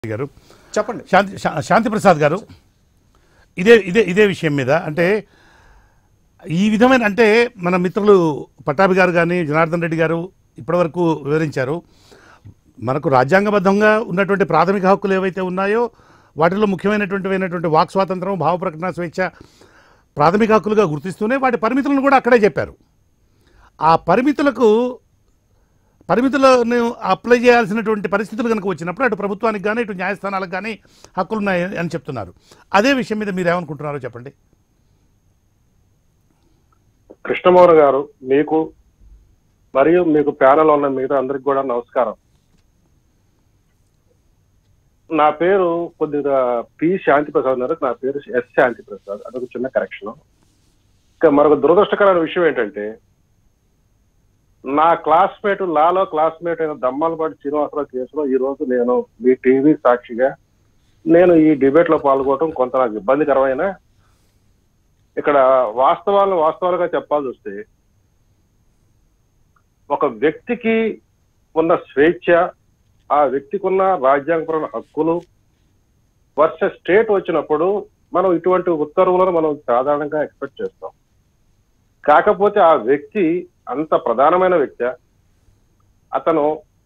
గారు చెప్పండి శాంతి శా- శాంతి ప్రసాద్ గారు ఇదే ఇదే ఇదే విషయం మీద అంటే ఈ విధమైన అంటే మన మిత్రులు పట్టాభి గారు కానీ జనార్దన్ రెడ్డి గారు ఇప్పటివరకు వివరించారు మనకు రాజ్యాంగబద్ధంగా ఉన్నటువంటి ప్రాథమిక హక్కులు ఏవైతే ఉన్నాయో వాటిలో ముఖ్యమైనటువంటి వాక్ స్వాతంత్రం భావ ప్రకటన స్వేచ్ఛ ప్రాథమిక హక్కులుగా గుర్తిస్తూనే వాటి పరిమితులను కూడా అక్కడే చెప్పారు ఆ పరిమితులకు పరిమితులను అప్లై చేయాల్సినటువంటి పరిస్థితులు కనుక వచ్చినప్పుడు అటు ప్రభుత్వానికి కానీ ఇటు న్యాయస్థానాలకు కానీ హక్కులు ఉన్నాయి అని చెప్తున్నారు అదే విషయం మీద మీరు ఏమనుకుంటున్నారో చెప్పండి కృష్ణమోహన్ గారు మీకు మరియు మీకు ప్యానల్ ఉన్న మిగతా అందరికి కూడా నమస్కారం నా పేరు కొద్దిగా పి శాంతి ప్రసాద్ ఉన్నారు నా పేరు ఎస్ శాంతి ప్రసాద్ అదొక చిన్న కరెక్షన్ ఇంకా మరొక దురదృష్టకరమైన విషయం ఏంటంటే నా క్లాస్మేట్ లాలో క్లాస్మేట్ అయిన దమ్మాలపాటి శ్రీనివాసరావు కేసులో ఈ రోజు నేను మీ టీవీ సాక్షిగా నేను ఈ డిబేట్ లో పాల్గొనడం కొంత నాకు ఇబ్బందికరమైన ఇక్కడ వాస్తవాలను వాస్తవాలుగా చెప్పాల్సి వస్తే ఒక వ్యక్తికి ఉన్న స్వేచ్ఛ ఆ వ్యక్తికి ఉన్న రాజ్యాంగపరమైన హక్కులు వర్సెస్ స్టేట్ వచ్చినప్పుడు మనం ఇటువంటి ఉత్తర్వులను మనం సాధారణంగా ఎక్స్పెక్ట్ చేస్తాం కాకపోతే ఆ వ్యక్తి అంత ప్రధానమైన వ్యక్తి అతను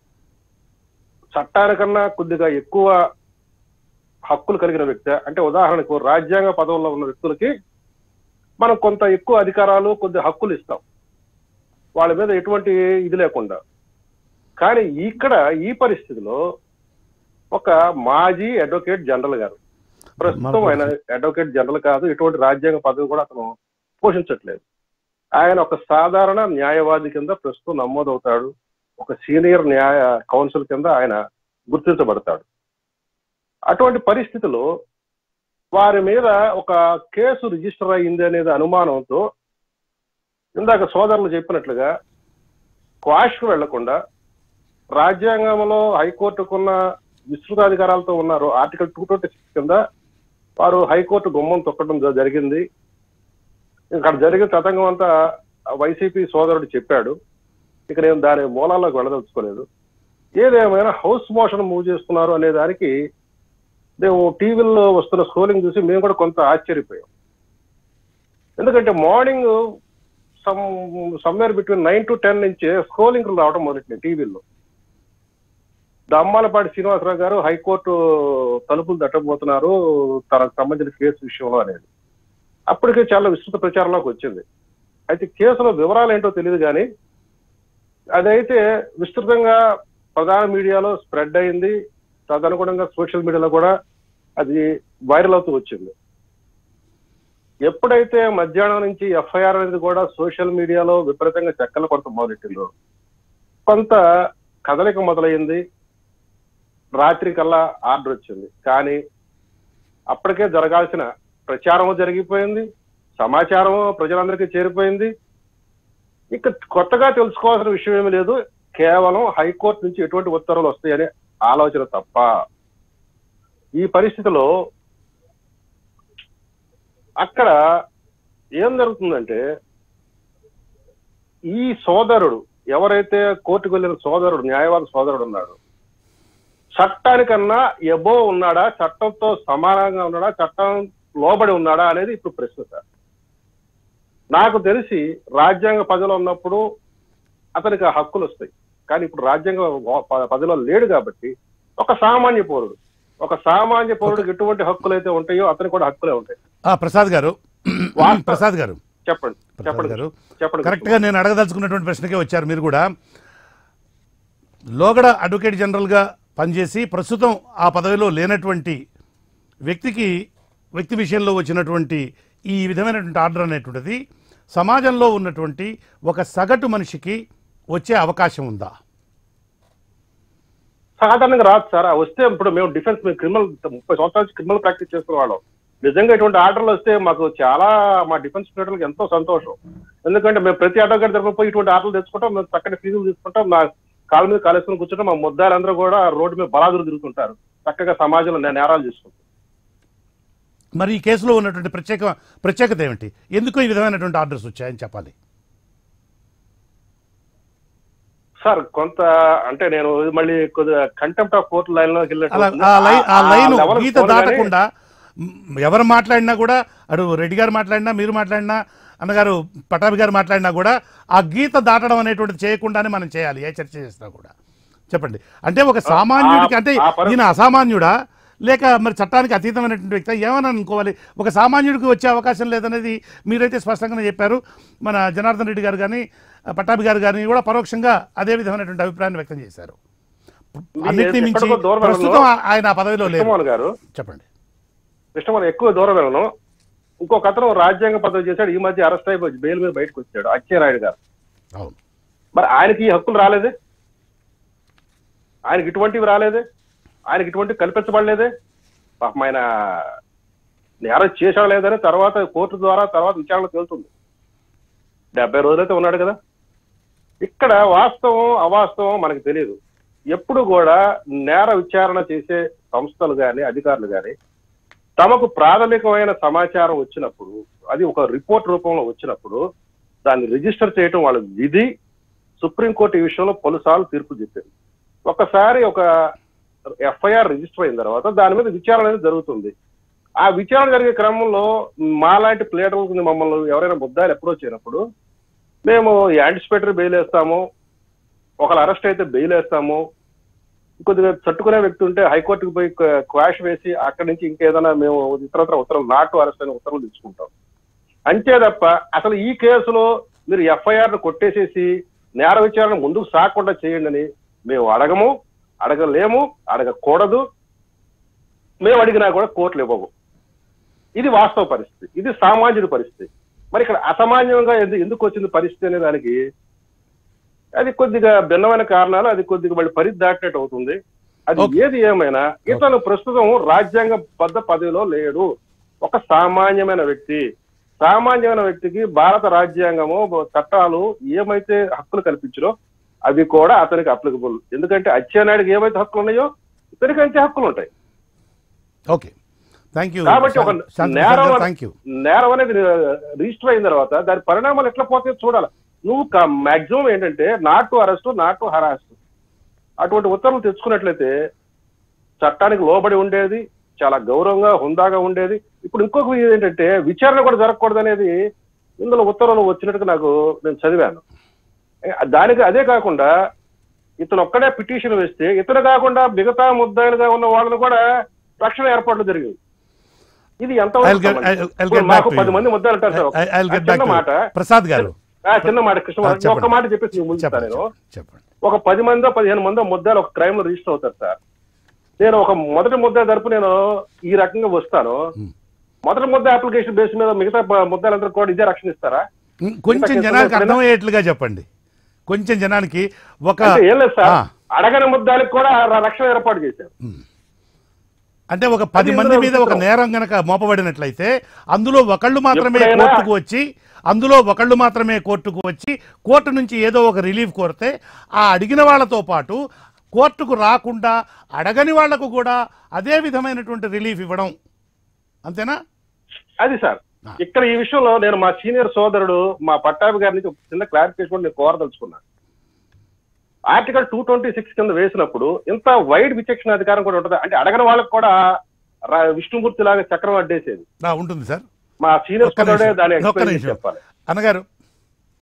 చట్టానికన్నా కొద్దిగా ఎక్కువ హక్కులు కలిగిన వ్యక్తి అంటే ఉదాహరణకు రాజ్యాంగ పదవుల్లో ఉన్న వ్యక్తులకి మనం కొంత ఎక్కువ అధికారాలు కొద్ది హక్కులు ఇస్తాం వాళ్ళ మీద ఎటువంటి ఇది లేకుండా కానీ ఇక్కడ ఈ పరిస్థితిలో ఒక మాజీ అడ్వకేట్ జనరల్ గారు ప్రస్తుతం ఆయన అడ్వకేట్ జనరల్ కాదు ఎటువంటి రాజ్యాంగ పదవి కూడా అతను పోషించట్లేదు ఆయన ఒక సాధారణ న్యాయవాది కింద ప్రస్తుతం నమోదవుతాడు ఒక సీనియర్ న్యాయ కౌన్సిల్ కింద ఆయన గుర్తించబడతాడు అటువంటి పరిస్థితిలో వారి మీద ఒక కేసు రిజిస్టర్ అయింది అనేది అనుమానంతో ఇందాక సోదరులు చెప్పినట్లుగా క్వాష్కు వెళ్లకుండా రాజ్యాంగంలో హైకోర్టుకున్న విస్తృతాధికారాలతో ఉన్నారు ఆర్టికల్ టూ ట్వంటీ సిక్స్ కింద వారు హైకోర్టు గుమ్మం తొక్కడం జ- జరిగింది ఇక్కడ జరిగిన తతంగం అంతా వైసీపీ సోదరుడు చెప్పాడు ఇక నేను దాని మూలాల్లోకి వెళ్ళదలుచుకోలేదు ఏదేమైనా హౌస్ మోషన్ మూవ్ చేస్తున్నారు అనే దానికి మేము టీవీల్లో వస్తున్న స్క్రోలింగ్ చూసి మేము కూడా కొంత ఆశ్చర్యపోయాం ఎందుకంటే morning some somewhere between nine to ten నుంచి స్క్రోలింగ్ రావడం మొదలెట్టినాయి టీవీల్లో దమ్మాలపాటి శ్రీనివాసరావు గారు హైకోర్టు తలుపులు తట్టబోతున్నారు తనకు సంబంధించిన కేసు విషయంలో అనేది అప్పటికే చాలా విస్తృత ప్రచారంలోకి వచ్చింది అయితే కేసులో వివరాలు ఏంటో తెలియదు కానీ అదైతే విస్తృతంగా ప్రధాన మీడియాలో స్ప్రెడ్ అయింది తదనుగుణంగా సోషల్ మీడియాలో కూడా అది వైరల్ అవుతూ వచ్చింది ఎప్పుడైతే మధ్యాహ్నం నుంచి ఎఫ్ఐఆర్ అనేది కూడా సోషల్ మీడియాలో విపరీతంగా చెక్కలు కొడత మొదలెట్టిందో కొంత కదలిక మొదలైంది రాత్రి కల్లా ఆర్డర్ వచ్చింది కానీ అప్పటికే జరగాల్సిన ప్రచారం జరిగిపోయింది సమాచారం ప్రజలందరికీ చేరిపోయింది ఇక కొత్తగా తెలుసుకోవాల్సిన విషయం ఏమీ లేదు కేవలం హైకోర్టు నుంచి ఎటువంటి ఉత్తర్వులు వస్తాయనే ఆలోచన తప్ప ఈ పరిస్థితిలో అక్కడ ఏం జరుగుతుందంటే ఈ సోదరుడు ఎవరైతే కోర్టుకు వెళ్ళిన సోదరుడు న్యాయవాద సోదరుడు ఉన్నాడు చట్టానికన్నా ఎబో ఉన్నాడా చట్టంతో సమానంగా ఉన్నాడా చట్టం లోబడి ఉన్నాడా అనేది ఇప్పుడు ప్రశ్న సార్ నాకు తెలిసి రాజ్యాంగ పదవిలో ఉన్నప్పుడు అతనికి ఆ హక్కులు వస్తాయి కానీ ఇప్పుడు రాజ్యాంగ ప- పదవిలో లేడు కాబట్టి ఒక సామాన్య పౌరుడు ఒక సామాన్య పౌరుడికి ఎటువంటి హక్కులు అయితే ఉంటాయో అతనికి కూడా హక్కులే ఉంటాయి ఆ, ప్రసాద్ గారు వాస్తవ- ప్రసాద్ గారు చెప్పండి ప్రసాద్ చెప్పండి గారు చెప్పండి కరెక్ట్గా నేను అడగదలుచుకున్నటువంటి ప్రశ్నకే వచ్చారు మీరు కూడా లోగడ అడ్వకేట్ జనరల్గా పనిచేసి ప్రస్తుతం ఆ పదవిలో లేనటువంటి వ్యక్తికి వ్యక్తి విషయంలో వచ్చినటువంటి ఈ విధమైనటువంటి ఆర్డర్ అనేటువంటిది సమాజంలో ఉన్నటువంటి ఒక సగటు మనిషికి వచ్చే అవకాశం ఉందా సాధారణంగా రాదు సార్ ఆ వస్తే ఇప్పుడు మేము డిఫెన్స్ మేము క్రిమినల్ ముప్పై సంవత్సరాల నుంచి క్రిమినల్ ప్రాక్టీస్ చేస్తున్న వాళ్ళం నిజంగా ఇటువంటి ఆర్డర్లు వస్తే మాకు చాలా మా డిఫెన్స్ పీరియడ్లకు ఎంతో సంతోషం ఎందుకంటే మేము ప్రతి అడ్వకేట్ తరఫున పోయి ఇటువంటి ఆర్డర్లు తెచ్చుకుంటాం మేము చక్కటి ఫీజులు తీసుకుంటాం మా కాళ్ళ మీద కాలేసుకుని కూర్చుంటాం మా ముద్దాలందరూ కూడా రోడ్డు మీద బలాదురు తిరుగుతుంటారు చక్కగా సమాజంలో నే- నేరాలు చేసుకుంటాం మరి ఈ కేసులో ఉన్నటువంటి ప్రత్యేక ప్రత్యేకత ఏమిటి ఎందుకు ఈ విధమైనటువంటి ఆర్డర్స్ వచ్చాయని చెప్పాలి సార్ కొంత అంటే నేను మళ్ళీ కొద్దిగా కంటెంప్ట్ ఆఫ్ కోర్టు లైన్ లోకి అలా వెళ్ళినట్టు ఆ లై ఆ లైన్ level కి గీత పోను కానీ దాటకుండా మ్, ఎవరు మాట్లాడినా కూడా అటు రెడ్డి గారు మాట్లాడినా మీరు మాట్లాడినా అన్నగారు పటాభి గారు మాట్లాడినా కూడా ఆ గీత దాటడం అనేటువంటిది చేయకుండానే మనం చేయాలి ఏ చర్చ చేసినా కూడా చెప్పండి అంటే ఒక సామాన్యుడికి అంటే ఆ పరి- ఈయన అసామాన్యుడా లేక మరి చట్టానికి అతీతమైనటువంటి వ్యక్తి ఏమని అనుకోవాలి ఒక సామాన్యుడికి వచ్చే అవకాశం లేదనేది మీరైతే స్పష్టంగానే చెప్పారు మన జనార్దన్ రెడ్డి గారు కానీ పట్టాభి గారు కానీ కూడా పరోక్షంగా అదే విధమైనటువంటి అభిప్రాయాన్ని వ్యక్తం చేశారు మీరు అన్నిటినీ మించి ఎక్కడికో దూరం ప్రస్తుతం ఆ- ఆయన ఆ పదవిలో లేరు కృష్ణమోహన్ గారు చెప్పండి కృష్ణమోహన్ ఎక్కువ దూరం వెళ్ళను ఇంకొక అతను రాజ్యాంగ పదవి చేశాడు ఈ మధ్య అరెస్ట్ అయిపోయి బెయిల్ మీద బయటకు వచ్చాడు అచ్చెన్నాయుడు గారు అవును మరి ఆయనకి ఈ హక్కులు రాలేదే ఆయనకి ఇటువంటివి రాలేదే ఆయనకి ఇటువంటివి కల్పించబడలేదే పాపం ఆయన నేరం చేశాడు లేదని తర్వాత కోర్టు ద్వారా తర్వాత విచారణ తేలుతుంది డెబ్బై రోజులైతే ఉన్నాడు కదా ఇక్కడ వాస్తవం అవాస్తవం మనకు తెలియదు ఎప్పుడు కూడా నేర విచారణ చేసే సంస్థలు కానీ అధికారులు కానీ తమకు ప్రాథమికమైన సమాచారం వచ్చినప్పుడు అది ఒక రిపోర్ట్ రూపంలో వచ్చినప్పుడు దాన్ని రిజిస్టర్ చేయటం వాళ్ళ విధి సుప్రీంకోర్టు ఈ విషయంలో పలుసార్లు తీర్పు చెప్పింది ఒకసారి ఒక ఎఫ్ఐఆర్ రిజిస్టర్ అయిన తర్వాత దాని మీద విచారణ అనేది జరుగుతుంది ఆ విచారణ జరిగే క్రమంలో మాలాంటి ప్లేటర్లకు మమ్మల్ని ఎవరైనా ముద్దాయిలు అప్రోచ్ అయినప్పుడు మేము యాంటిసిపేటరీ బెయిల్ వేస్తాము ఒకళ్ళు అరెస్ట్ అయితే బెయిల్ వేస్తాము కొద్దిగా తట్టుకునే వ్యక్తి ఉంటే హైకోర్టుకు పోయి క్వాష్ వేసి అక్కడి నుంచి ఇంకేదైనా మేము ఇతరత్ర ఉత్తర్వులు నాటు అరెస్ట్ అయిన ఉత్తర్వులు తీసుకుంటాం అంతే తప్ప అసలు ఈ కేసులో మీరు ఎఫ్ఐఆర్ ను కొట్టేసేసి నేర విచారణ ముందుకు సాగకుండా చేయండి అని మేము అడగము అడగలేము అడగకూడదు మేము అడిగినా కూడా కోర్టులు ఇవ్వవు ఇది వాస్తవ పరిస్థితి ఇది సామాన్యుడి పరిస్థితి మరి ఇక్కడ అసామాన్యంగా ఎందు- ఎందుకు వచ్చింది పరిస్థితి అనే దానికి అది కొద్దిగా భిన్నమైన కారణాలు అది కొద్దిగా మళ్ళీ పరిధి దాటినట్టు అవుతుంది అది Okay. ఏది ఏమైనా ఇతను ప్రస్తుతం రాజ్యాంగ బద్ద పదవిలో లేడు ఒక సామాన్యమైన వ్యక్తి సామాన్యమైన వ్యక్తికి భారత రాజ్యాంగము చట్టాలు ఏమైతే హక్కులు కల్పించారో అవి కూడా అతనికి అప్లికబుల్ ఎందుకంటే అచ్చెన్నాయుడికి ఏమైతే హక్కులు ఉన్నాయో ఇతనికి అంతే హక్కులు ఉంటాయి ఓకే థ్యాంక్ యూ కాబట్టి ఒక నేరం థ్యాంక్ యూ నేరం అనేది రిజిస్టర్ అయిన తర్వాత దాని పరిణామాలు ఎట్లా పోతాయో చూడాలి నువ్వు మాక్సిమం ఏంటంటే not to arrest not to harassed అటువంటి ఉత్తర్వులు తెచ్చుకున్నట్లయితే చట్టానికి లోబడి ఉండేది చాలా గౌరవంగా హుందాగా ఉండేది ఇప్పుడు ఇంకొక ఇది ఏంటంటే విచారణ కూడా జరగకూడదు అనేది ఇందులో ఉత్తర్వులు వచ్చినట్టుగా నాకు నేను చదివాను ఏ, దానికి అదే కాకుండా ఇతను ఒక్కడే పిటిషన్ వేస్తే ఇతను కాకుండా మిగతా ముద్దాయిలుగా ఉన్న వాళ్ళని కూడా రక్షణ ఏర్పాట్లు జరిగింది ఇది ఎంత I'll get- I'll- I'll get back మాకు to పది you. మంది ముద్దాలు ఉంటారు సార్ I- I'll get ఆ చిన్న back to you. మాట ప్రసాద్ గారు ఆ, చిన్న మాట కృష్ణ ఆ, చెప్పండి. ఒక్క మాట చెప్పేసి మీకు ముందుతాను చెప్పండి నేను చెప్పండి ఒక పది మందో పదిహేను మందో ముద్దాలు ఒక క్రైమ్ లో రిజిస్టర్ అవుతారు సార్ నేను ఒక మొదటి ముద్ద తరపు నేను ఈ రకంగా వస్తాను Hmm. మొదటి ముద్ద అప్లికేషన్ బేస్ మీద మిగతా ప- ముద్దాలందరూ కూడా ఇదే రక్షణ ఇస్తారా ఉం, కొంచెం ఇంతకీ జనానికి ఎప్పుడైనా- అర్థమయ్యేట్లుగా చెప్పండి కొంచెం జనానికి ఒక అంటే ఏం లేదు సార్ ఆ. అడగని ముద్దాలకు కూడా ర- రక్షణ ఏర్పాటు చేశారు అంటే ఒక పది అది మంది ఇందులో మీద ఒక విచిత్రం. నేరం గనక మోపబడినట్లయితే అందులో ఒకళ్ళు మాత్రమే ఎప్పుడైనా- కోర్టుకు వచ్చి అందులో ఒకళ్ళు మాత్రమే కోర్టుకు వచ్చి కోర్టు నుంచి ఏదో ఒక రిలీఫ్ కోరితే ఆ అడిగిన వాళ్ళతో పాటు కోర్టుకు రాకుండా అడగని వాళ్లకు కూడా అదే విధమైనటువంటి రిలీఫ్ ఇవ్వడం అంతేనా అది సార్ ఆ. ఇక్కడ ఈ విషయంలో నేను మా సీనియర్ సోదరుడు మా పట్టాభి గారి నుంచి ఒక చిన్న క్లారిఫికేషన్ నేను కోరదలుచుకున్నాను ఆర్టికల్ టూ ట్వంటీ సిక్స్ కింద వేసినప్పుడు ఇంత వైడ్ విచక్షణ అధికారం కూడా ఉంటుంది అంటే అడగని వాళ్ళకి కూడా రా- విష్ణుమూర్తి లాగా చక్రం అడ్డేసేది ఆ, ఉంటుంది సార్ మా సీనియర్ ఒక్క సోదరుడే నిమిషం, దాన్ని ఒక్క ఎక్స్ప్లెయిన్ చేసి నిమిషం. చెప్పాలి అన్నగారు